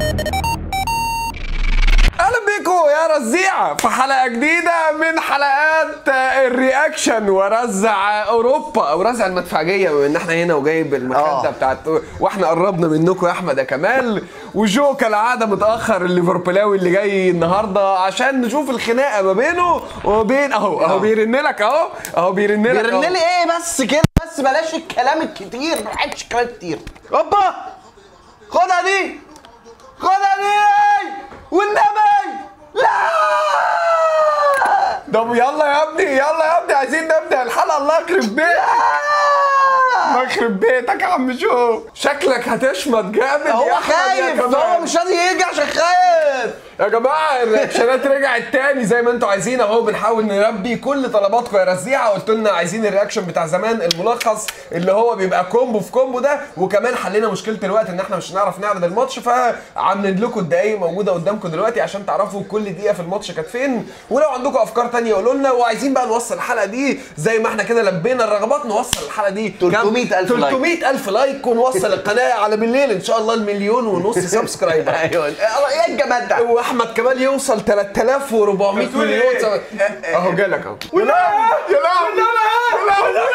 اهلا بيكم يا رزيعه في حلقه جديده من حلقات الرياكشن ورزع اوروبا او رزع المدفعجيه بما ان احنا هنا وجايب المخده آه. بتاعت واحنا قربنا منكم يا احمد يا كمال وجو كالعاده متاخر الليفربولاوي اللي جاي النهارده عشان نشوف الخناقه ما بينه وما بين اهو اهو بيرن لك اهو اهو بيرن لك بيرن أهو. لي ايه بس كده بس بلاش الكلام الكتير ما بحبش الكلام الكتير هوبا خدها دي خدها دي والنبي لا طب يلا يا ابني يلا يا ابني عايزين نبدا الحلقه الله يخرب بيتك الله يخرب بيتك يا عم جو شكلك هتشمت جامد يا هو أحمد يا خايف كمال. هو مش راضي يجي عشان خايف يا جماعه الرياكشنات رجعت تاني زي ما انتوا عايزين اهو بنحاول نربي كل طلباتكم يا رزيعه قلت لنا عايزين الرياكشن بتاع زمان الملخص اللي هو بيبقى كومبو في كومبو ده وكمان حلينا مشكله الوقت ان احنا مش هنعرف نعرض الماتش فعاملين لكم الدقايق موجوده قدامكم دلوقتي عشان تعرفوا كل دقيقه في الماتش كانت فين ولو عندكم افكار تانية قولوا لنا وعايزين بقى نوصل الحلقه دي زي ما احنا كده لبينا الرغبات نوصل الحلقه دي كام؟ 300,000 لايك. 300 الف لايك ونوصل القناه على بالليل ان شاء الله المليون ونص سبسكرايبر ايوه ايه الجمال ده واحمد كمال يوصل 3400 مليون سب- اهو جالك اهو يا لا يا لا يا لا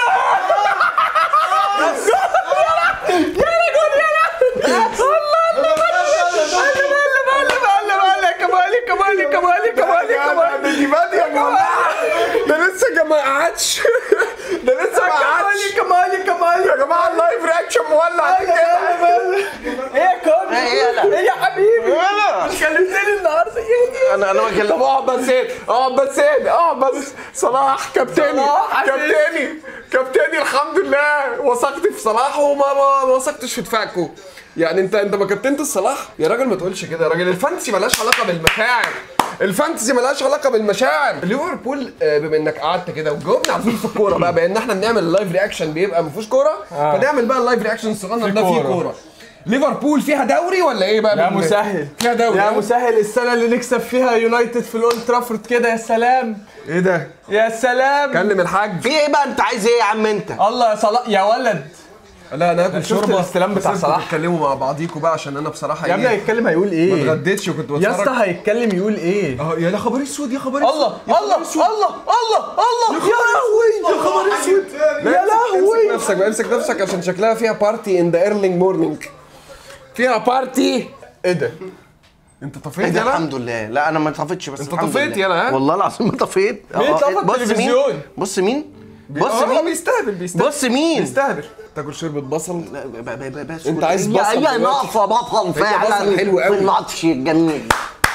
دي بادية يا جماعة ده لسه ما قعدش ده لسه ما قعدش كمالي كمالي يا جماعة اللايف رياكشن مولع ايه يا كوبي ايه يلا ايه يا حبيبي يلا مش كلمتني النهارده انا انا ما طب كلمت اقعد بس هنا اقعد بس هنا اقعد بس صلاح كابتني صلاح كابتني كابتني الحمد لله وثقت في صلاح وما ما ما وثقتش في دفاعكم يعني انت انت ما كابتنت صلاح يا راجل ما تقولش كده يا راجل الفانتسي ملهاش علاقه بالمشاعر الفانتسي ملهاش علاقه بالمشاعر ليفربول آه، بما انك قعدت كده وجاوبنا على في الكوره بقى بان احنا بنعمل اللايف رياكشن بيبقى ما فيهوش كوره آه. فنعمل بقى اللايف رياكشن الصغنن في ده فيه كورة. كوره ليفربول فيها دوري ولا ايه بقى يا بال- مسهل فيها دوري يا ها؟ مسهل السنه اللي نكسب فيها يونايتد في الاولد ترافورد كده يا سلام ايه ده يا سلام كلم الحاج في ايه بقى انت عايز ايه يا عم انت الله يا صلاح يا ولد لا انا هاكل شفت شوربه الاستلام بتاع بس صلاح؟ انتوا بتتكلموا مع بعضيكوا بقى عشان انا بصراحه يا ابني ايه هيتكلم هيقول ما ايه اتغديتش وكنت بتفرج يا اسطى هيتكلم يقول ايه اه يا لا خبر اسود يا خبر الله اسود يا الله خبر اسود. الله الله الله يا لهوي يا خبر اسود يا لهوي. امسك نفسك بقى امسك نفسك عشان شكلها فيها بارتي ان ذا ايرلينج مورنينج فيها بارتي ايه ده انت ايه طفيت ده يلا الحمد لله لا انا ما طفيتش بس انت الحمد طفيت لله. يلا، ها؟ والله العظيم ما طفيت مين اه، طفى بص التلفزيون؟ مين بص مين بص اه مين بيستهبل بيستهبل بص مين بيستهبل تاكل شوربه بصل لا، ب- ب- ب- بس انت عايز هي- بصل هي دلوقتي؟ ناقصه بطل هي فعلا بصل حلو قوي. في الماتش الجميل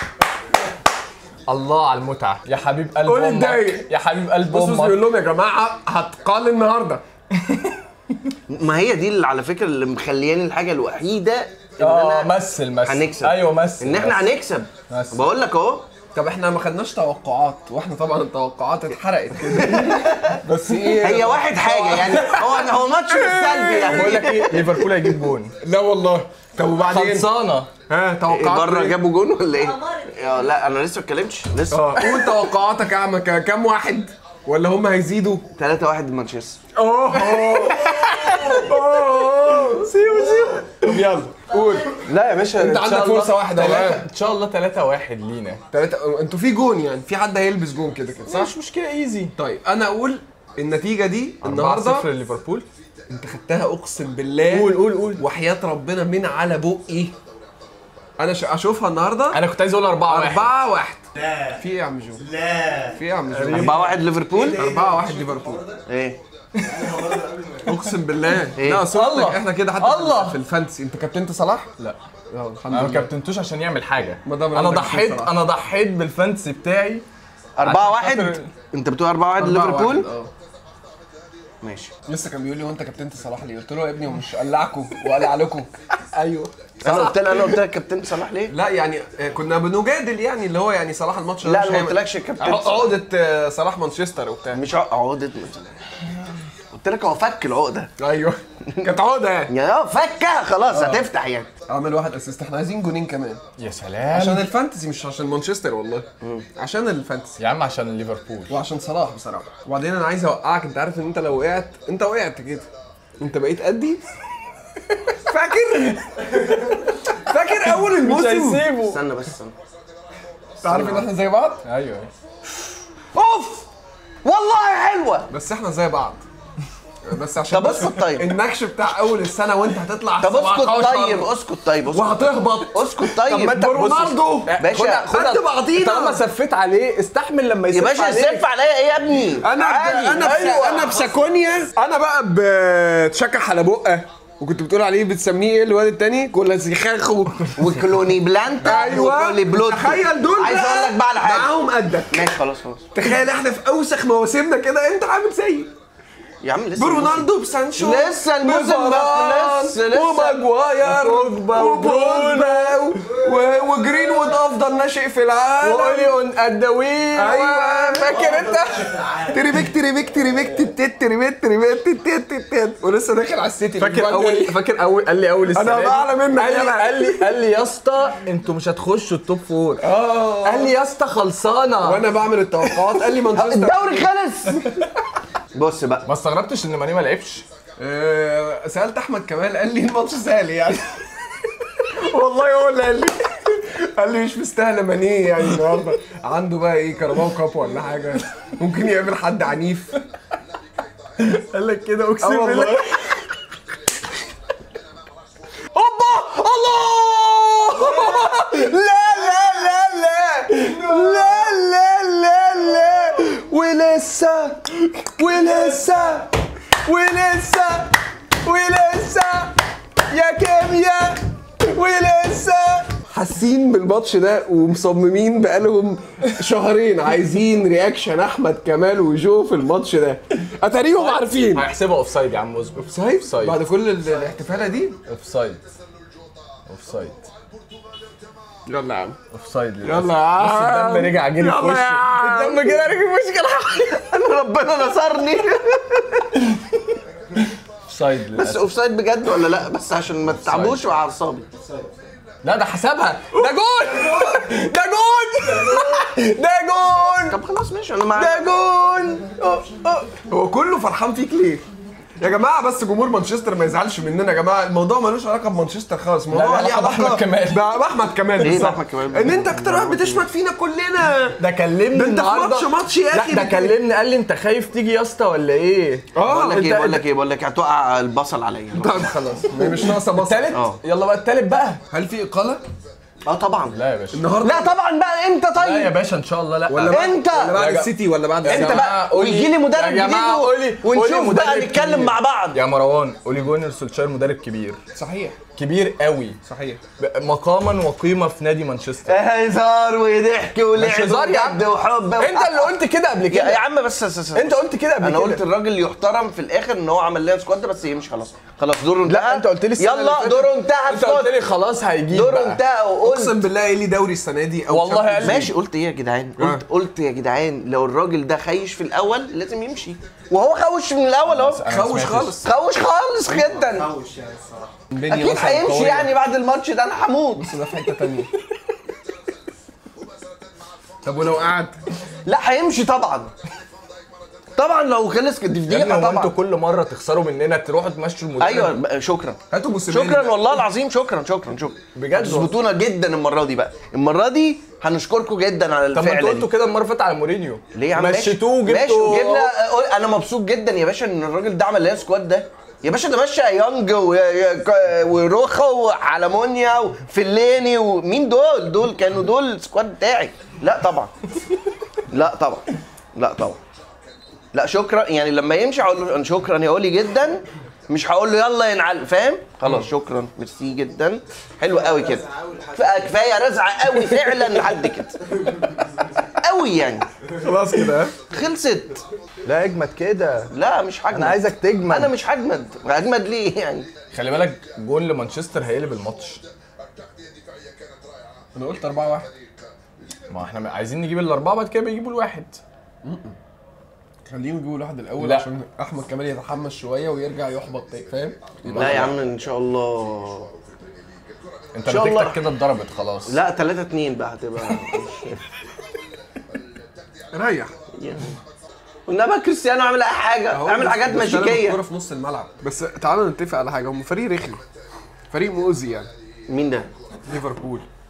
الله على المتعه يا حبيب قلب قول امك اتضايق. يا حبيب قلب بص بص بيقول امك لهم يا جماعه هتقال النهارده ما هي دي اللي على فكره اللي مخلياني الحاجه الوحيده ان اه انا مثل مثل هنكسب ايوه مثل ان احنا مثل. هنكسب بس. بقول لك اهو طب احنا ما خدناش توقعات واحنا طبعا التوقعات اتحرقت كده بس ايه هي واحد حاجه يعني هو هو ماتش مش سلبي يعني بقول لك ايه ليفربول هيجيب جون لا والله طب وبعدين خلصانه ها توقعات بره إيه؟ جابوا جون ولا ايه؟ يا لا انا لسه ما اتكلمتش لسه اه قول توقعاتك يا عم ك- كام واحد ولا هم هيزيدوا 3 1 مانشستر اوه اوه سيو سيو طب يلا قول لا يا باشا انت إن شاء عندك الله فرصة واحدة تلاتة- أهو. ان شاء الله 3 1 لينا تلاتة انتوا في جون يعني في حد هيلبس جون كده كده صح؟ مش مشكله ايزي طيب انا اقول النتيجة دي 4 النهارده 0 ليفربول انت خدتها اقسم بالله قول قول قول وحياة ربنا من على بقي انا ش- اشوفها النهارده انا كنت عايز اقول 4 1 4 1 لا في ايه يا عم جو؟ لا في ايه يا عم جو؟ 4 1 ليفربول 4 1 ليفربول ايه اقسم بالله إيه؟ لا صدق الله. احنا كده حتى في- الله. في الفانتسي انت كابتنت صلاح؟ لا اه الحمد انا ما لله كابتنتوش عشان يعمل حاجه ما دام انا عندك ضحيت بصراحة. انا ضحيت بالفانتسي بتاعي 4 عشان 1 خاطر- انت بتقول 4 1 أربعة ليفربول واحد، اه ماشي لسه كان بيقول لي وانت كابتنت صلاح ليه؟ قلت له يا ابني ومش قلعكم وقلع لكم ايوه انا قلت انا قلت لك كابتن صلاح ليه؟ لا يعني آه، كنا بنجادل يعني اللي هو يعني صلاح الماتش ده لا مش انا ما هيعمل- قلتلكش كابتن ع- صلاح. عقدة آه، صلاح مانشستر وبتاع مش عقدة قلت لك هو فك العقده ايوه كانت عقدة يعني يعني اه فكها خلاص هتفتح يعني عمل واحد اسيست احنا عايزين جونين كمان يا سلام عشان الفانتسي مش عشان مانشستر والله عشان الفانتسي يا عم عشان ليفربول وعشان صلاح بصراحه وبعدين انا عايز اوقعك انت عارف ان انت لو وقعت انت وقعت كده انت بقيت قدي فاكر فاكر اول الموسم هيسيبه استنى بس استنى انت عارف ان احنا زي بعض ايوه اوف والله حلوه بس احنا زي بعض بس عشان طب اسكت طيب. النكش بتاع اول السنه وانت هتطلع طب اسكت 17 طيب اسكت طيب اسكت وهتهبط اسكت طيب طب ما انت رونالدو باشا، خد بعضينا طالما سفيت عليه استحمل لما يا يسف باشا عليك السف عليا ايه يا ابني انا عادي. انا أيوة. انا بساكونيا انا بقى بتشكح على بقه وكنت بتقول عليه بتسميه ايه الواد التاني كولاسيخاخو وكلوني بلانتا وكلوني بلوتو تخيل دول عايز بقى اقول لك بقى على حاجه معاهم قدك ماشي خلاص خلاص تخيل احنا في اوسخ مواسمنا كده انت عامل زيي يا عم لسه برونالدو بسانشو لسه الموسم ما- لسه- لسه. وماجواير وبوجبا وبوجبا و- وجرينوود افضل ناشئ في العالم واوليون الدوين ايوه فاكر انت تريبيك تريبيك تريبيك تتت تريبيك تريبيك تتت تتت ولسه داخل على السيتي فاكر الأسبوع اول الجاي. فاكر اول قال لي اول السنه أنا دي. أعلى منك قال لي يلا. قال لي قال لي يا اسطى انتوا مش هتخشوا التوب فور اه قال لي يا اسطى خلصانه وانا بعمل التوقعات قال لي مانشستر الدوري خلص بص بقى ما استغربتش ان ماني ما لعبش آه، سالت احمد كمال قال لي الماتش سهل يعني والله هو اللي قال لي قال لي مش مستاهله مانيه يعني النهارده عنده بقى ايه كاراباو كاب ولا حاجه ممكن يقابل حد عنيف قال لك كده آه اقسم والله. بالله اوبا الله لا لا لا لا لا لا لا لا ولسه ولسه ولسه ولسه يا كيمياء ولسه حاسين بالماتش ده ومصممين بقالهم شهرين عايزين رياكشن احمد كمال وجو في الماتش ده اتاريهم عارفين هيحسبها اوف سايد يا عم اصبر اوفسايد Offside. بعد كل ال- الاحتفاله دي اوف سايد اوف سايد يلا يا عم اوف سايد يلا يا عم بص الدم رجع جري في يلا يا وشه عم. الدم جري رجع في وشك انا ربنا نصرني اوف سايد بس اوف سايد بجد ولا لا بس عشان ما تتعبوش مع اعصابي لا ده حسبها ده جول ده جول ده جول طب خلاص ماشي انا معاك ده جول أوه، أوه. هو كله فرحان فيك ليه؟ يا جماعه بس جمهور مانشستر ما يزعلش مننا يا جماعه الموضوع ملوش علاقه بمانشستر خالص الموضوع لا، ليه علاقة بأحمد كمال. ده باحمد كمال إيه بالظبط. بأحمد كمال؟ ان انت اكتر واحد بتشمت فينا كلنا ده كلمني ده انت في النهارده ماتش ماتش يا لا اخي ده بت- كلمني قال لي انت خايف تيجي يا اسطى ولا ايه؟ اه بقول لك ايه انت- بقول لك ايه بقول لك هتوقع البصل عليا طب خلاص مش ناقصه بصل التالت اه. يلا بقى التالت بقى هل في اقاله اه طبعا لا يا باشا النهارده لا طبعا بقى امتى لا يا طيب باشا ان شاء الله لا ولا بعد انت. ولا بعد يا جماعة. السيتي ولا بعد انت السيتي؟ بقى قولي- ويجي لي مدرب يا جديد جماعة و- قولي- قولي ونشوف مدرب بقى نتكلم كبير. مع بعض يا مروان اولي جونر سولشاير مدرب كبير صحيح كبير قوي صحيح ب- مقاما وقيمه في نادي مانشستر هزار وضحك ولعب مش هزار يا عم. وجد وحب انت اللي قلت كده قبل يا, يا كده عم بس بس- بس انت قلت كده قبل انا كده قلت الراجل يحترم في الاخر ان هو عمل لنا سكواد ده بس يمشي خلاص خلاص دوره انتهى لا انت قلت لي السنة اللي يلا فاتت- دوره انتهى انت قلت اسكت لي خلاص هيجيب دوره بقى. انتهى وقلت اقسم بالله ايه لي دوري السنه دي او والله Champions قال League. ماشي قلت ايه يا جدعان قلت قلت يا جدعان لو الراجل ده خايش في الاول لازم يمشي وهو خوش من الاول اهو أنا ما خوش سمعتش. خالص خوش خالص جدا الدنيا اكيد مثلاً هيمشي قوية. يعني بعد الماتش ده انا هموت بس ده في حته تانيه طب ولو قعد لا هيمشي طبعا طبعا لو خلص كانت يا ابني فضيحه هو انتوا طبعا كل مره تخسروا مننا تروحوا تمشوا المدرب ايوه بقى شكرا هاتوا موسيماني شكرا بقى. والله العظيم شكرا شكرا شكرا بجد تظبطونا جدا المره دي بقى المره دي هنشكركم جدا على طب ما الفعل انتوا قلتوا كده المره اللي فاتت على مورينيو ليه يا عم ماشي. مشيتوه ماشي جبتوا وجبنا انا مبسوط جدا يا باشا ان الراجل ده عمل لنا سكواد ده يا باشا ده مشى يونج و- وروخا وعلمونيا وفليني ومين دول دول كانوا دول السكواد بتاعي لا طبعا لا طبعا لا طبعا لا شكرا يعني لما يمشي هقول له شكرا يا اولي جدا مش هقول له يلا ينعل فاهم خلاص شكرا ميرسي جدا حلو قوي كده كفايه كفايه رزعه قوي فعلا لحد كده قوي يعني خلاص كده ها؟ خلصت لا اجمد كده لا مش هجمد انا عايزك تجمد انا مش هجمد هجمد ليه يعني خلي بالك جول لمانشستر هيقلب الماتش انا قلت 4 1 ما احنا عايزين نجيب الاربعه بعد كده بيجيبوا الواحد خليهم يجيبوا الواحد الاول لا. عشان احمد كمال يتحمس شويه ويرجع يحبط تاني فاهم لا يا عم ان شاء الله انت إن شاء الله. نتيجتك كده اتضربت خلاص لا 3 2 بقى هتبقى ريح وانما كريستيانو عامل اي حاجه أهو عامل بس- حاجات بس أنا ماجيكيه بالكرة في نص الملعب بس تعالوا نتفق على حاجه هم فريق رخم فريق مؤذي يعني مين ده؟ ليفربول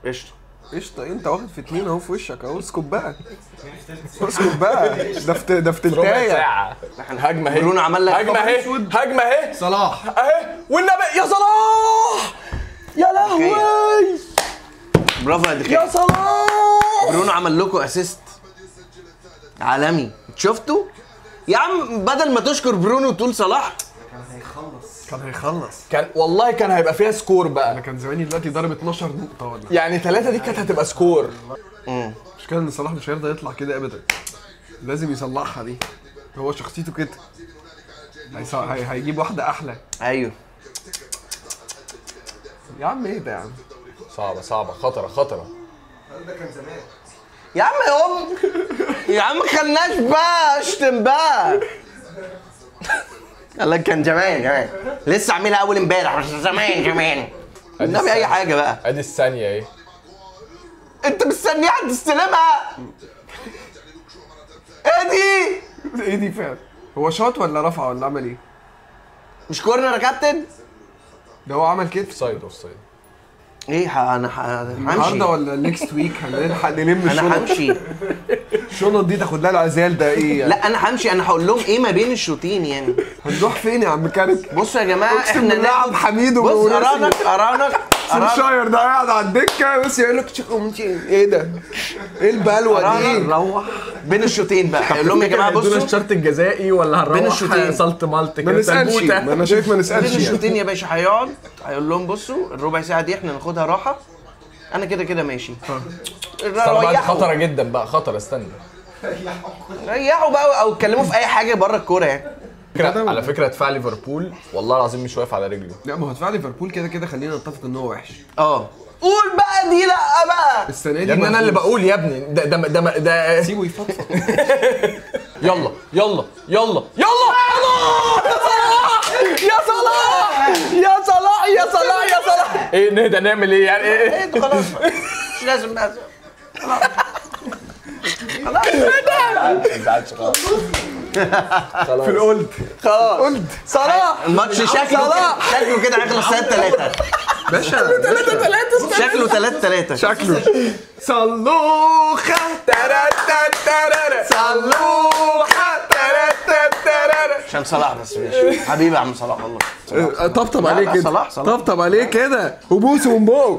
قشطه قشطه انت واخد في اتنين اهو في وشك اهو اسكت بقى اسكت بقى ده في ده في ربع تلتايه ساعة هجمة اهي برونو عمل لك هجمة اهي هجمة اهي صلاح اهي والنبي يا صلاح يا لهوي برافو يا يا دخيل صلاح برونو عمل لكم اسيست عالمي شفتوا يا عم بدل ما تشكر برونو وتقول صلاح كان هيخلص كان والله كان هيبقى فيها سكور انا بقى كان زماني دلوقتي ضارب 12 نقطه ولا يعني ثلاثة دي كانت هتبقى سكور المشكله ان صلاح مش هيرضى يطلع كده ابدا لازم يصلحها دي هو شخصيته كده هيص- هي- هيجيب واحده احلى ايوه يا عم ايه ده يا عم صعبة صعبة خطرة خطرة يا عم يا ام يا عم خلناش بقى اشتم بقى قال لك كان زمان زمان لسه عاملها اول امبارح مش زمان زمان النبي اي حاجه بقى ادي الثانية اهي انت مستنيها تستلمها ايه دي ايه دي فعلا هو شاط ولا رفع ولا عمل ايه مش كورنر يا كابتن ده هو عمل كده اوف سايد اوف سايد ايه ح- انا ح- همشي النهارده ولا نيكست ويك هنلحق نلم انا الشنط همشي الشنط دي تاخد لها العزال ده ايه يعني؟ لا انا همشي انا هقول لهم ايه ما بين الشوطين يعني هنروح فين يا عم كارك بصوا يا جماعه اقسم احنا بالله عبد الحميد بص وموريسيو. ارانك ارانك ارانك سولشاير ده قاعد على الدكه بس يقول لك شكو ايه ده؟ ايه البلوه ارانك دي؟ روح بين الشوطين بقى هقول لهم يا جماعه بصوا الشرط الجزائي ولا بين هنروح الشوطين. سلط مالت ما كده نسالش تلبوتة؟ ما انا شايف ما نسالش بين يعني. الشوطين يا باشا هيقعد هيقول لهم بصوا الربع ساعه دي احنا ناخدها راحه انا كده كده ماشي استنى بقى دي ريحوا خطرة جدا بقى خطرة استنى ريحوا بقى او اتكلموا في اي حاجه بره الكوره يعني فكرة على فكرة دفاع ليفربول والله العظيم مش واقف على رجله لا ما هو دفاع ليفربول كده كده خلينا نتفق ان هو وحش اه قول بقى دي لا بقى السنه دي يا ابني انا اللي مهزوز. بقول يا ابني ده ده ده, ده سيبه يفضفض يلا يلا يلا يلا يا صلاح يا صلاح يا صلاح يا صلاح ايه نهدى نعمل ايه يعني ايه ايه ده خلاص بقى. مش لازم بقى في القلب خلاص قلت صلاح الماتش شكله صلاح. شكله كده هيخلص 3 3 باشا شكله 3 3 شكله صلوخه صلوحة عشان صلاح بس ماشي حبيبي يا عم صلاح والله طبطب لا، عليه لا، كده صلاح، صلاح. طبطب عليه كده وبوس ومبو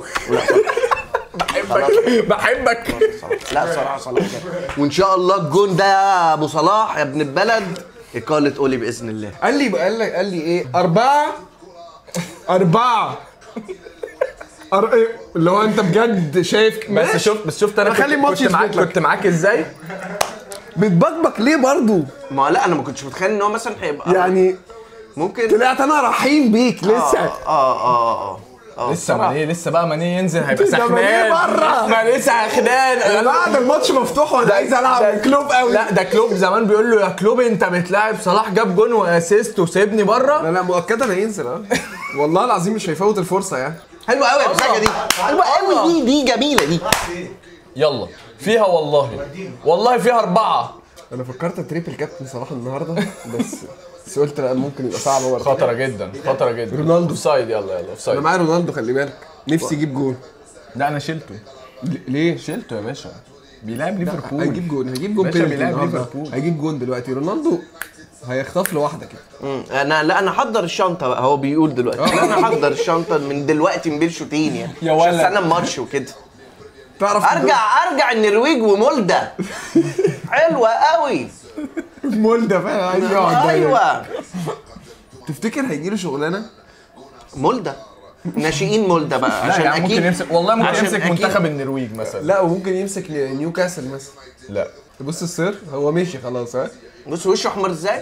بحبك بحبك لا صلاح صلاح كده وان شاء الله الجون ده يا ابو صلاح يا ابن البلد اقاله قولي باذن الله قال لي قال لي قال لي ايه أربعة أربعة أر... إيه؟ اللي هو أنت بجد شايف بس شفت بس شفت انا خلي كنت, الماتش كنت معاك يثبت لك. كنت معاك ازاي بتبكبك ليه برضو؟ ما لا انا ما كنتش متخيل ان هو مثلا هيبقى يعني ممكن طلعت أنا رحيم بيك لسه اه اه اه اه لسه ماني لسه بقى ماني ينزل هيبقى ده ماني سخنان بره. ما لسه سخنان بعد الماتش مفتوح وأنا عايز ألعب كلوب قوي لا ده كلوب زمان بيقول له يا كلوب انت بتلاعب صلاح جاب جون واسيست وسيبني بره لا لا مؤكدا هينزل اه والله العظيم مش هيفوت الفرصة يعني حلوه قوي يا مساجه دي حلوه قوي دي دي جميله دي يلا فيها والله والله فيها اربعه أنا فكرت أتريبل كابتن صلاح النهاردة بس بس قلت لا ممكن يبقى صعب برضه خطره جدا خطره جدا رونالدو. اوف سايد يلا يلا اوف أنا سايد معايا رونالدو خلي بالك نفسي يجيب جول لا انا شلته ليه؟ شلته يا باشا بيلعب ليفربول هيجيب جون هيجيب جون باشا بينالتي بيلعب النهارده. ليفربول. هيجيب جون دلوقتي رونالدو هيخطف له واحده كده مم. انا لا انا حضر الشنطه بقى هو بيقول دلوقتي لا انا حضر الشنطه من دلوقتي من بين شوطين يعني يا عشان ولد. استنى الماتش وكده تعرف ارجع ارجع النرويج ومولدا حلوه قوي مولدا فعلا عايز يقعد دايما. ايوه تفتكر هيجي له شغلانه مولدا ناشئين مولدا بقى لا عشان يعني ممكن اكيد يمسك والله ممكن عشان يمسك أكيد- منتخب النرويج مثلا لا وممكن يمسك نيوكاسل مثلا لا بص السر هو مشي خلاص ها بص وشه احمر ازاي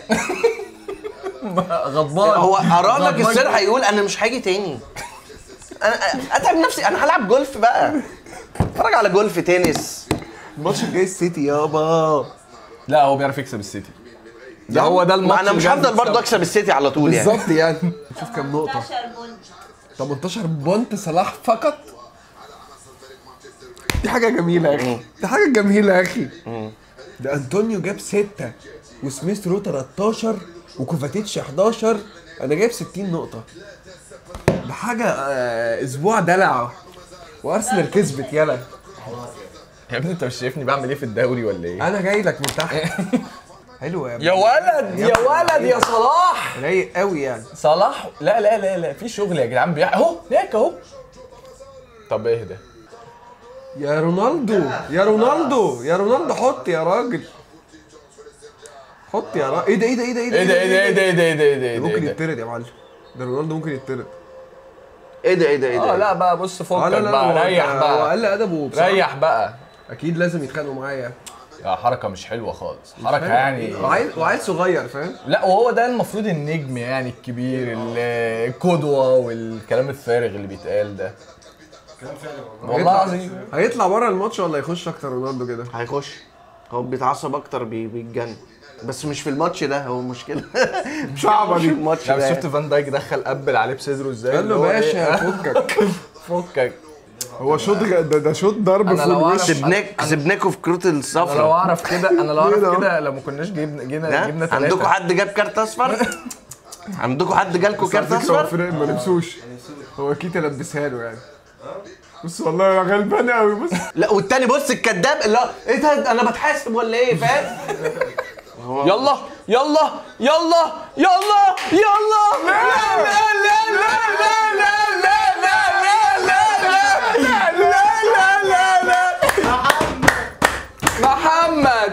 غضبان هو ارانك غضبان السر جدا. هيقول انا مش هاجي تاني انا اتعب نفسي انا هلعب جولف بقى اتفرج على جولف تنس الماتش الجاي السيتي يابا لا هو بيعرف يكسب السيتي ده هو ده ما الماتش انا مش اللي هفضل لازم برضه يكسبه. اكسب السيتي على طول يعني بالظبط يعني شوف كام نقطه 16 بونت 18 بونت صلاح فقط دي حاجه جميله يا اخي دي حاجه جميله يا اخي ده انطونيو جاب 6 وسميث رو 13 وكوفاتيتش 11 انا جايب 60 نقطه ده حاجه آه، اسبوع دلع وارسنال كسبت يلا يا ابني انت مش شايفني بعمل ايه في الدوري ولا ايه انا جاي لك من تحت حلو يا ابني يا ولد يا ولد يا صلاح رايق قوي يعني صلاح لا لا لا لا في شغل يا جدعان بيح... اهو هناك اهو طب اهدى يا رونالدو يا رونالدو يا رونالدو حط يا راجل حط يا راجل ايه ده ايه ده ايه ده ايه ده ايه ده ايه ده ايه ده ايه ده ايه ده ممكن ايه ده يطرد يا معلم ده رونالدو ممكن يطرد ايه ده ايه ده ايه اه ده لا بقى بص اه فكك لا لا بقى هو- ريح هو بقى قل ادبه بصراحه ريح بقى اكيد لازم يتخانقوا معايا يا حركه مش حلوه خالص حركه يعني وعيل وعيل صغير فاهم لا وهو ده المفروض النجم يعني الكبير ال- القدوه والكلام الفارغ اللي بيتقال ده والله هيطلع- العظيم هيطلع بره الماتش ولا يخش اكتر رونالدو كده هيخش هو بيتعصب اكتر بي- بيتجنن بس مش في الماتش ده هو مشكله صعبه مش في دي الماتش لا بس ده شفت فان دايك دخل قبل عليه بصدره ازاي قال له اللي هو باشا إيه؟ فكك فكك هو شوط غ- ده, ده شوط ضرب أنا في لو الوش أعرف- سيبناك سيبناكوا في كروت انا لو الصفرا اعرف كده انا لو ليه ده؟ اعرف كده لو ما كناش جبنا جينا ها؟ جبنا ثلاثه عندكم حد جاب كارت اصفر عندكم حد جالكوا بس على كارت فكره هو اصفر فرق ما لبسوش هو كيتا لبسها له يعني بص والله يا غلبان قوي بص لا والتاني بص الكذاب اللي هو ايه ده انا بتحاسب ولا ايه فاهم يلا يلا يلا يلا يلا لا لا لا لا لا لا لا لا لا لا لا لا لا لا محمد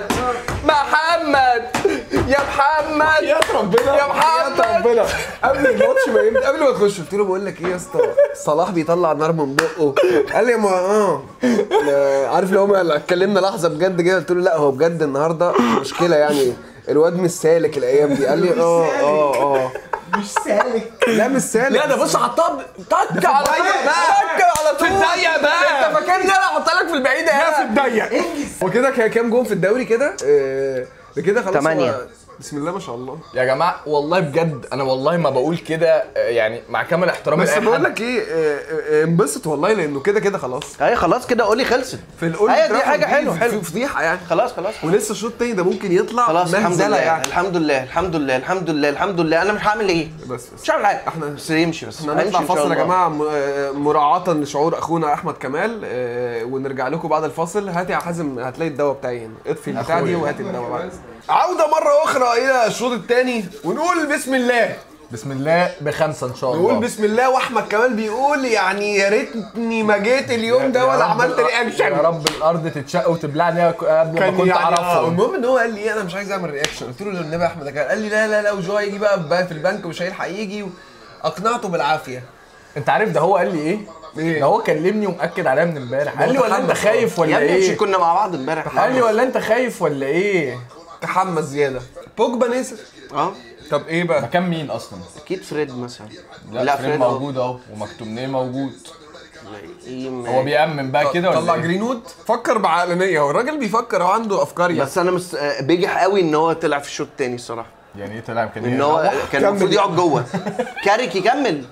محمد يا محمد يا ربنا يا محمد. يا ربنا قبل الماتش ما يبدا قبل ما تخش قلت له بقول لك ايه يا اسطى صلاح بيطلع نار من بقه قال لي ما اه لا، عارف لو ما اتكلمنا لحظه بجد كده قلت له لا هو بجد النهارده مشكله يعني الواد مش سالك الايام دي قال لي اه اه اه مش سالك لا مش سالك لا ده بص حطها تك على طول الضيق بقى. تك على طول في الضيق بقى. انت فاكرني انا احطها لك في البعيده يا الضيق هو كده كان كام جون في الدوري كده؟ آه، ده كده خلاص تمانية. هو- بسم الله ما شاء الله يا جماعه والله بجد انا والله ما بقول كده آه، يعني مع كامل احترامي بس لأي بقول حد. لك ايه آه، آه، انبسط والله لانه كده كده خلاص اهي خلاص كده قولي خلصت في الاول ايوه دي حاجه حلوه حلوه فضيحه يعني خلاص خلاص ولسه الشوط التاني ده ممكن يطلع خلاص الحمد مهزله لله يعني الحمد لله الحمد لله الحمد لله الحمد لله انا مش هعمل ايه بس بس مش هعمل حاجه احنا- بس يمشي بس احنا هيمشي هنطلع إن شاء فاصل يا الله. جماعه م- آه، مراعاة لشعور اخونا احمد كمال آه، ونرجع لكم بعد الفاصل هات يا حازم هتلاقي الدواء بتاعي هنا اطفي البتاع دي وهات الدواء بعد عودة مرة أخرى إلى الشوط الثاني ونقول بسم الله بسم الله بخمسه ان شاء الله نقول بسم الله واحمد كمال بيقول يعني يا ريتني ما جيت اليوم ده يا ولا رب عملت الأ- رياكشن يا رب الارض تتشق وتبلعني قبل ما كان كنت يعني آه، اعرفهم المهم ان هو قال لي انا مش عايز اعمل رياكشن قلت له للنبي احمد كان قال لي لا لا لا وجو هيجي بقى بقى في البنك ومش هيلحق يجي اقنعته بالعافيه انت عارف ده هو قال لي ايه؟ إيه؟ ده هو كلمني ومأكد عليا من امبارح قال لي ولا انت متحمس خايف يا ولا ابني مش ايه؟ كنا مع بعض امبارح قال لي ولا انت خايف ولا ايه؟ تحمس زياده بوجبا نزل اه طب ايه بقى مكان مين اصلا؟ اكيد فريد مثلا لا, فريد أهو. موجود اهو ومكتومنيه موجود إيه هو بيأمن بقى كده طلع ولا ايه؟ جرينوود فكر بعقلانيه هو الراجل بيفكر هو عنده افكار يعني بس انا مس... آه، بيجح قوي ان هو طلع في الشوط التاني الصراحه يعني ايه طلع كان ان هو كان كمل. المفروض يقعد جوه كاريك يكمل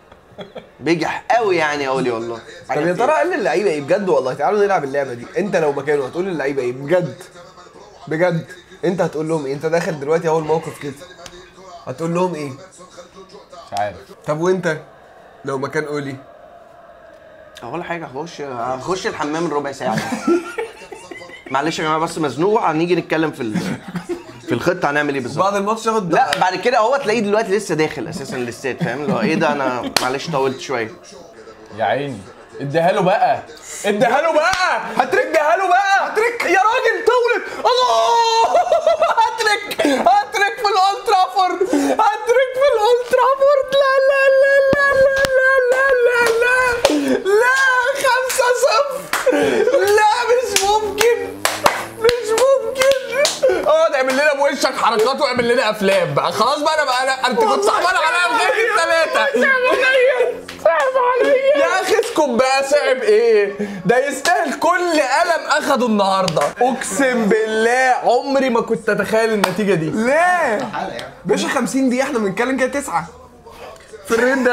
بيجح قوي يعني يا اولي والله طب يا ترى قال للعيبه ايه بجد والله تعالوا نلعب اللعبه دي انت لو مكانه هتقول للعيبه ايه بجد بجد انت هتقول لهم ايه انت داخل دلوقتي اول موقف كده هتقول لهم ايه مش عارف طب وانت لو مكان قولي اول حاجه هخش هخش الحمام من ربع ساعه معلش يا جماعه بس مزنوق هنيجي نتكلم في ال... في الخطه هنعمل ايه بالظبط بعد الماتش ياخد لا بعد كده هو تلاقيه دلوقتي لسه داخل اساسا الاستاد فاهم اللي هو ايه ده انا معلش طولت شويه يا عيني اديها له بقى اديها له بقى هترك اديها له بقى هترك يا راجل طولت الله هترك هترك في الاولترافورد هترك في الاولترافورد لا لا لا لا لا لا لا لا لا لا خمسة صفر لا مش ممكن مش ممكن اقعد اعمل لنا بوشك حركات واعمل لنا افلام بقى خلاص بقى انا بقى انا انت كنت صعبان عليا بغير الثلاثه صعب عليا صعب عليا يا اخي اسكت بقى صعب ايه ده يستاهل كل قلم اخده النهارده اقسم بالله عمري ما كنت اتخيل النتيجه دي لا باشا 50 دقيقه احنا بنتكلم كده تسعه في الريت ده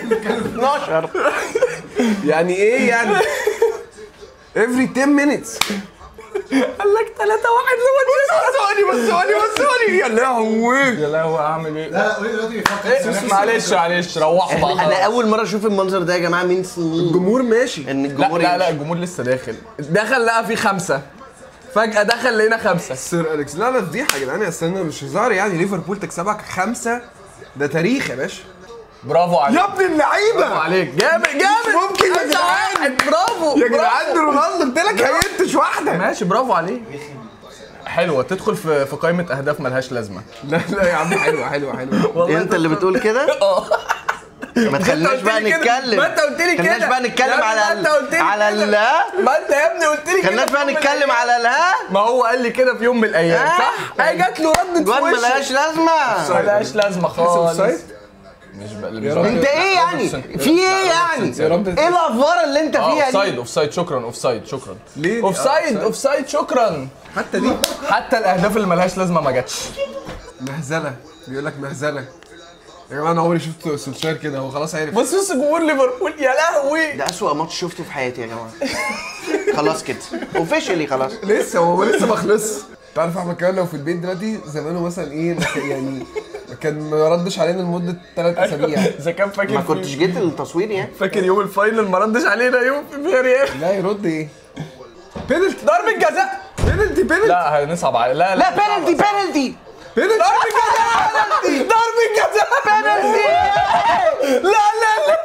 12 يعني ايه يعني every 10 minutes قال لك 3 1 ثواني بس ثواني بس ثواني يا لهوي يا لهوي اعمل ايه؟ لا لا قولي دلوقتي بيفكر إيه؟ معلش معلش روحوا بقى انا خلاص. اول مره اشوف المنظر ده يا جماعه من سنين الجمهور ماشي ان لا الجمهور لا لا يمشي. الجمهور لسه داخل دخل لقى في خمسة فجأة دخل لقينا خمسة سير اليكس لا لا فضيحه يا جدعان يا استنى مش هزار يعني ليفربول تكسبك خمسه ده تاريخ يا باشا برافو عليك يا ابن برافو اللعيبه عليك جامد جامد ممكن يا خمسة جدعان. واحد. برافو يا جدعان برافو. ده رونالدو قلت لك هينتش واحده ماشي برافو عليك حلوة تدخل في في قائمة أهداف ملهاش لازمة لا لا يا عم حلوه حلوه حلوه انت اللي بتقول كده اه ما تخليناش قلت بقى لي كده. نتكلم ما انت قلت لي خليناش كده. بقى يا نتكلم ابني على ما ال- انت قلت لي على كده. اللا ما انت يا ابني قلت لي كده خليناش في بقى يوم من نتكلم الأيام. على الها ما هو قال لي كده في يوم من الايام آه. صح؟ هي جات له ردة جوان في وشه. ملهاش لازمه ملهاش لازمة خالص اوفسايد مش بقى يا رب. انت ايه يعني في ايه يعني يا رب ايه الافوار اللي انت اه فيها اوف سايد دي اوف سايد شكرا اوف سايد شكرا ليه؟ اوف سايد آه، اوف سايد شكرا حتى دي حتى الاهداف اللي ملهاش لازمه ما جاتش مهزله بيقول لك مهزله يا جماعه انا عمري شفت سولشاير كده هو خلاص عرف بص بص جمهور ليفربول يا لهوي ده اسوأ ماتش شفته في حياتي يا جماعه خلاص كده اوفيشلي خلاص لسه هو لسه ما خلصش تعرف احمد كمان لو في البيت دلوقتي زمانه مثلا ايه ما كان- يعني كان ما ردش علينا لمده ثلاث اسابيع اذا كان فاكر ما في- كنتش جيت التصوير يعني فاكر يوم الفاينل ما ردش علينا يوم في فياريال لا يرد ايه بينالتي ضربة جزاء بينالتي بينالتي لا هنصعب عليه لا لا بينالتي بينالتي بينالتي ضربة جزاء ضربة جزاء بينالتي لا لا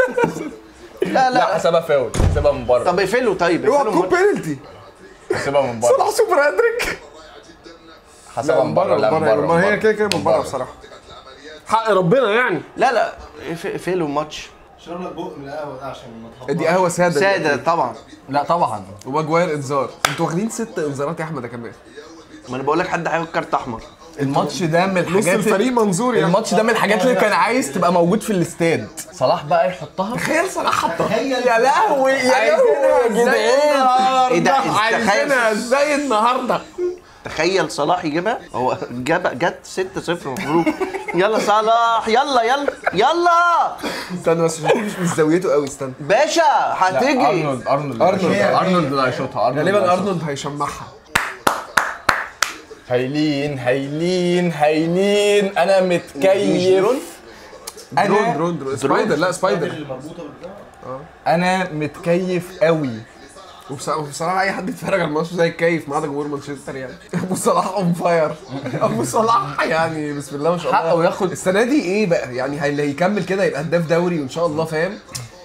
لا لا لا لا حسبها فاول حسبها من بره طب اقفله طيب اوعى اقفله تكون مرة. بينالتي حسبها من بره صلاح سوبر هاتريك حسبها من بره لا من بره ما هي كده كده من بره بصراحه حق ربنا يعني لا لا اقف- اقفله الماتش شرب لك بق من القهوه ده عشان ما تحطش دي قهوه ساده سادة طبعا لا طبعا وماجواير انذار انتوا واخدين ست انذارات يا احمد يا كمان ما انا بقول لك حد هياخد كارت احمر الماتش ده من نص الحاجات الفريق منظور يعني الماتش ده من الحاجات اللي كان عايز تبقى موجود في الاستاد صلاح بقى يحطها تخيل صلاح حطها تخيل يا لهوي يا لهوي يا جدعان ايه ده عايزينها تخيل ازاي النهارده تخيل صلاح يجيبها هو جاب جت 6 0 مبروك يلا صلاح يلا يلا يلا استنى بس عشان مش مش زاويته قوي استنى باشا هتيجي ارنولد ارنولد أرنولد. ارنولد اللي هيشوطها ارنولد اللي غالبا هيشوطها. ارنولد هيشمعها هايلين هايلين هايلين انا متكيف درون انا درون درون سبايدر لا سبايدر المربوطه بالبتاع انا متكيف قوي وبص- وبصراحه اي حد يتفرج على الماتش زي الكيف ما عدا جمهور مانشستر يعني ابو صلاح اون فاير ابو صلاح يعني بسم الله ما شاء الله حقه ياخد السنه دي ايه بقى يعني هي- اللي هيكمل كده يبقى هداف دوري وان شاء الله فاهم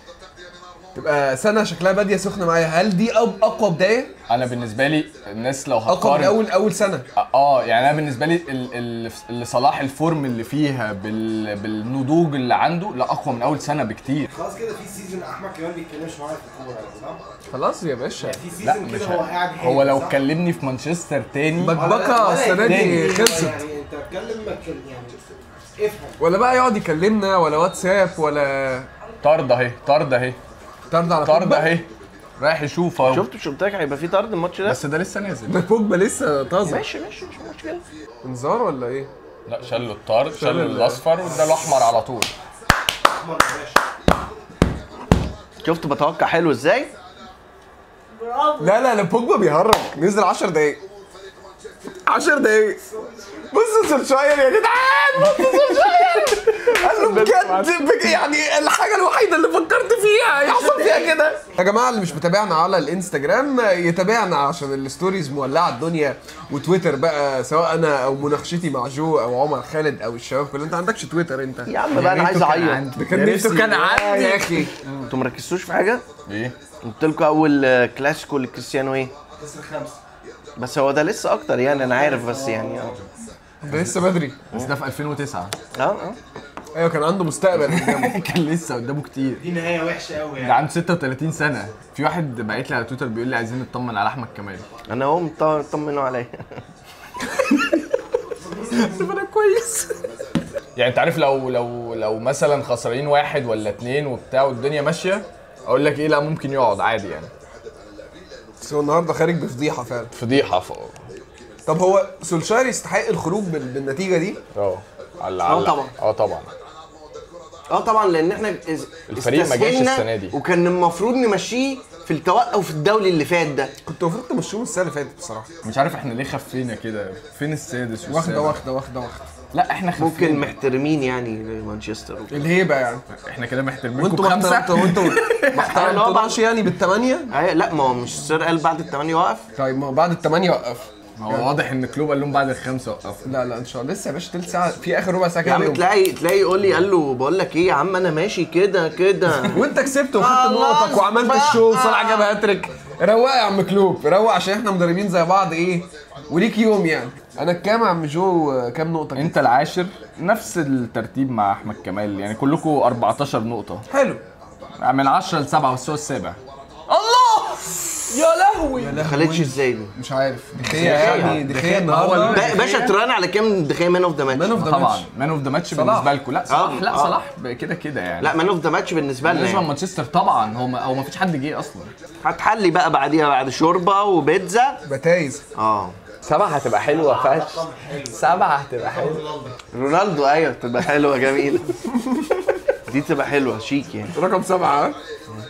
تبقى سنه شكلها باديه سخنه معايا هل دي أب- اقوى بدايه انا بالنسبه لي الناس لو اقوى من هتقارن اول اول سنه اه يعني انا بالنسبه لي ال- ال- اللي صلاح الفورم اللي فيها بال... بالنضوج اللي عنده لا اقوى من اول سنه بكتير خلاص كده في سيزون احمد كمان بيتكلمش معايا في الكوره يعني صح؟ خلاص يا باشا في لا سيزون مش كده هو قاعد ه- هو لو صح؟ كلمني في مانشستر تاني بكبكه السنه دي يعني- خلصت يعني انت اتكلم ما تكلم- يعني افهم ولا بقى يقعد يكلمنا ولا واتساب ولا طرد اهي طرد اهي طرد على طرد بوجبا. اهي رايح يشوف اهو شفت مش قلت لك هيبقى في طرد الماتش ده بس ده لسه نازل ده بوجبا لسه طازه ماشي ماشي مش مشكله انذار ولا ايه؟ لا شال له الطرد شال له ال- الاصفر وده الاحمر على طول احمر يا باشا شفت بتوقع حلو ازاي لا لا لا بوجبا بيهرج نزل 10 دقايق 10 دقايق بص سولشاير يا جدعان بص سولشاير قال له بجد بج- يعني الحاجه الوحيده اللي فكرت فيها يحصل فيها كده يا جماعه اللي مش متابعنا على الانستجرام يتابعنا عشان الستوريز مولعه الدنيا وتويتر بقى سواء انا او مناقشتي مع جو او عمر خالد او الشباب كلهم انت عندكش تويتر انت يا عم بقى انا عايز اعيط ده كان يا نفسي ريته كان عندي. يا اخي انتوا مركزتوش في حاجه ايه قلت لكم اول آه، كلاسيكو لكريستيانو ايه كسر خمسه بس هو ده لسه اكتر يعني انا عارف بس يعني اه ده لسه بدري بس ده في 2009 اه اه ايوه كان عنده مستقبل قدامه كان لسه قدامه كتير دي نهايه وحشه قوي ده يعني عنده 36 سنه في واحد باعت لي على تويتر بيقول لي عايزين نطمن على احمد كمال انا اهو مط- طمنوا عليا انا كويس يعني انت عارف لو لو لو مثلا خسرانين واحد ولا اتنين وبتاع والدنيا ماشيه اقول لك ايه لا ممكن يقعد عادي يعني بس هو النهارده خارج بفضيحه فعلا فضيحه فوق طب هو سولشاير يستحق الخروج بال- بالنتيجه دي اه على اه طبعا. اه طبعا اه طبعا لان احنا اس- الفريق ما جاش استسهلنا السنة دي. وكان المفروض نمشيه في التوقف الدولي اللي فات ده كنت المفروض تمشوه السنه اللي فاتت بصراحه مش عارف احنا ليه خفينا كده فين السادس واخده والسابع؟ واخده واخده واخده لا احنا خفينا ممكن محترمين يعني لمانشستر وكده. الهيبه يعني احنا كده محترمينكم وانتوا ما بخمسه احترمتوا وانتوا ما احترمتوش يعني بالثمانيه أيوة، لا ما هو مش السير قال بعد الثمانية وقف طيب ما هو بعد الثمانيه وقف ما هو واضح ان كلوب قال لهم بعد الخمسه وقفوا لا لا ان شاء الله لسه يا باشا تلت ساعه في اخر ربع ساعه يا كده عم اليوم. تلاقي تلاقي يقول لي قال له بقول لك ايه يا عم انا ماشي كده كده وانت كسبت وخدت خلاص نقطك وعملت بقى. الشو وصلاح جاب هاتريك روق يا عم كلوب روق عشان احنا مدربين زي بعض ايه وليك يوم يعني انا الكام يا عم جو كام نقطه كده؟ انت العاشر نفس الترتيب مع احمد كمال يعني كلكم 14 نقطه حلو من 10 ل 7 بس هو السابع الله يا لهوي ما خلتش ازاي دي مش عارف دخيه يعني دخيه النهارده با- باشا تران على كام دخيه مان اوف ذا مان ماتش اوف ذا طبعا ماتش مان اوف ذا ماتش صلاح. بالنسبه لكم لا صلاح آه، لا آه. صلاح كده كده يعني لا مان اوف ذا ماتش بالنسبه لنا بالنسبه يعني. لمانشستر طبعا هو ما هو ما فيش حد جه اصلا هتحلي بقى بعديها بعد شوربه وبيتزا بتايز اه سبعة هتبقى حلوة فشخ سبعة هتبقى حلوة رونالدو ايوه تبقى حلوه جميله دي تبقى حلوه شيك يعني رقم سبعه ها؟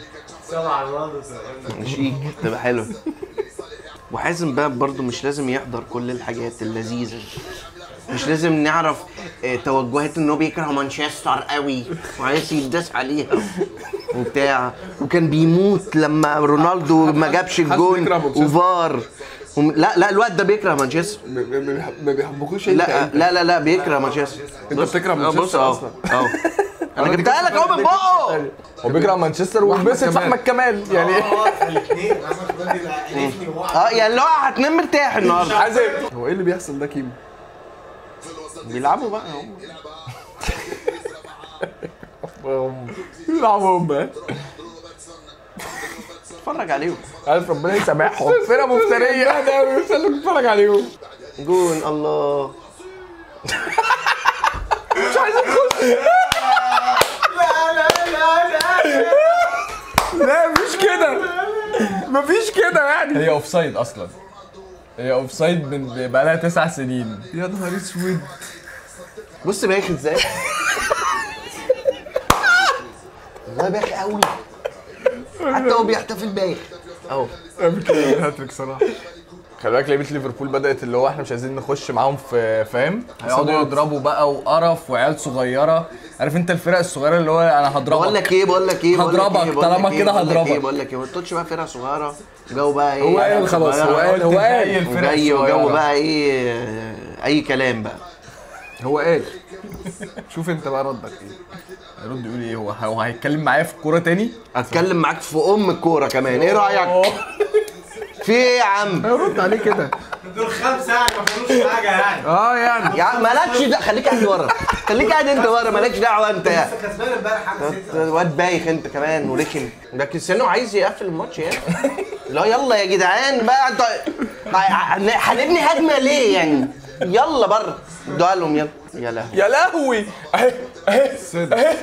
شيك تبقى حلوه وحازم بقى برضو مش لازم يحضر كل الحاجات اللذيذه مش لازم نعرف آه، توجهات ان هو بيكره مانشستر قوي وعايز يداس عليها وبتاع وكان بيموت لما رونالدو ما جابش الجون بيكره مانشستر. وفار وم- لا لا الواد ده بيكره مانشستر ب- ب- ما بيحبكوش انت لا انت. لا لا لا بيكره مانشستر انت بص- بتكره آه، مانشستر بص اهو أصلاً. اهو انا جبتها لك اهو من بقه هو بيكره مانشستر وبيثق في كمال. احمد كمال يعني الاثنين احمد كمان بيبقى قرفني وهو اه يعني لو هتنام مرتاح النهارده حازم هو ايه اللي بيحصل ده كيمو بيلعبوا بقى هم يلعبوا هم اتفرج عليهم الف ربنا يسامحهم فرقة مفترية انا بيسلك اتفرج عليهم جون الله لا مفيش كده مفيش كده يعني هي اوف سايد اصلا هي اوف سايد من بقالها تسع سنين يا نهار اسود بص بايخ ازاي والله بايخ قوي حتى هو بيحتفل بايخ اهو هاتريك صراحه خلي بالك لعيبه ليفربول بدات اللي هو احنا مش عايزين نخش معاهم في فاهم هيقعدوا يضربوا بقى وقرف وعيال صغيره عارف انت الفرق الصغيره اللي هو انا هضربك بقول لك ايه بقول لك ايه بقول لك هضربك، إيه، بقول لك طالما إيه، كده بقول لك هضربك. إيه، بقول لك ايه ما تقولش بقى فرقه صغيره جو بقى ايه هو قال خلاص هو قال هو زي قال الفرق وجاي وجو الصغيرة. بقى ايه اي كلام بقى هو قال شوف انت بقى ردك ايه هيرد يقول ايه هو هو هيتكلم معايا في الكوره تاني اتكلم معاك في ام الكوره كمان ايه رايك في ايه يا عم هيرد عليه كده دول خمسه يعني ما كانوش حاجه يعني اه يعني يا عم مالكش دعوه خليك قاعد ورا خليك قاعد انت ورا مالكش دعوه انت يا لسه كسبان امبارح حاجه سته واد بايخ انت كمان ورخم ده كريستيانو عايز يقفل الماتش يعني لا يلا يا جدعان بقى انت هن- هنبني هجمه ليه يعني يلا بره ادوها لهم يلا يا لهوي يا لهوي اهي اهي اهي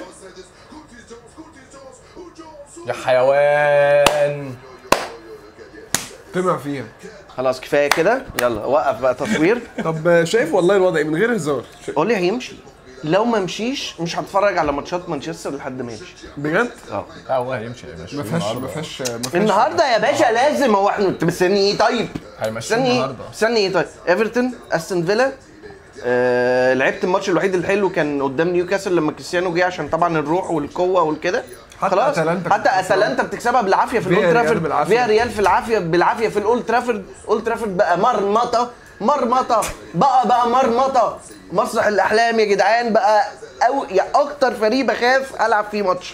يا حيوان طمع فيها خلاص كفايه كده يلا وقف بقى تصوير طب شايف والله الوضع إيه؟ من غير هزار قول لي هيمشي لو ما مشيش مش هتفرج على ماتشات مانشستر لحد ما يمشي بجد اه لا هو هيمشي يا باشا ما فيهاش ما فيهاش ما فيهاش النهارده يا باشا لازم هو احنا انت مستني ايه طيب؟ هيمشيه مستني ايه؟ النهارده مستني ايه طيب؟ ايفرتون استون فيلا آه لعبت الماتش الوحيد الحلو كان قدام نيوكاسل لما كريستيانو جه عشان طبعا الروح والقوه والكده حتى خلاص أتلانتا حتى اتلانتا بتكسبها بالعافيه في فيها الاولد ريال ترافورد بالعافية. فيها ريال في العافيه بالعافيه في الاولد ترافورد اولد ترافورد بقى مرمطه مرمطه بقى بقى مرمطه مسرح الاحلام يا جدعان بقى أو يا اكتر فريق بخاف العب فيه ماتش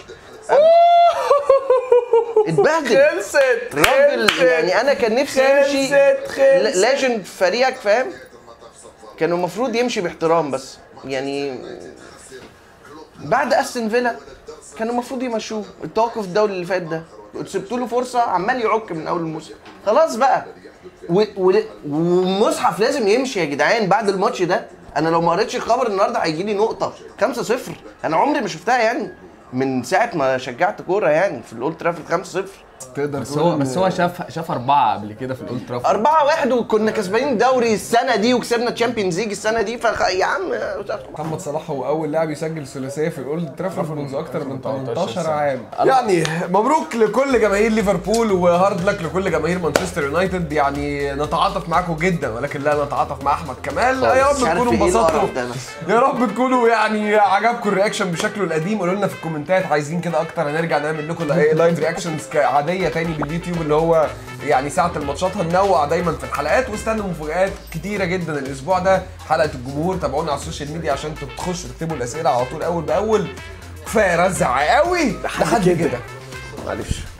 اتبهدل خلصت راجل يعني انا كان نفسي يمشي خلصت خلصت ليجند فريقك فاهم كانوا المفروض يمشي باحترام بس يعني بعد استون فيلا كانوا المفروض يمشوه التوقف الدولي اللي فات ده سبتوا له فرصه عمال يعك من اول الموسم خلاص بقى و- و- والمصحف لازم يمشي يا جدعان بعد الماتش ده انا لو ما قريتش الخبر النهارده هيجي لي نقطه 5-0 انا عمري ما شفتها يعني من ساعه ما شجعت كوره يعني في الاولد ترافورد 5-0 تقدر بس تقول هو إن- بس هو شاف شاف اربعه قبل كده في الاولد ترافورد أربعة واحد وكنا كسبانين الدوري السنة دي وكسبنا تشامبيونز ليج السنة دي فخ... يا عم محمد صلاح هو اول لاعب يسجل ثلاثيه في الاولد ترافورد منذ اكثر من 18 سنة. عام يعني مبروك لكل جماهير ليفربول وهارد لك لكل جماهير مانشستر يونايتد يعني نتعاطف معاكم جدا ولكن لا نتعاطف مع احمد كمال يا رب مش عارف تكونوا إيه انبسطتوا القرف ده بس. يا رب تكونوا يعني عجبكم الرياكشن بشكله القديم قولوا لنا في الكومنتات عايزين كده اكتر هنرجع نعمل لكم لايف رياكشنز عاديه تاني باليوتيوب اللي هو يعني ساعه الماتشات هننوع دايما في الحلقات واستنوا مفاجآت كتيره جدا الاسبوع ده حلقه الجمهور تابعونا على السوشيال ميديا عشان تخشوا تكتبوا الاسئله على طول اول باول كفايه رزع قوي لحد كده معلش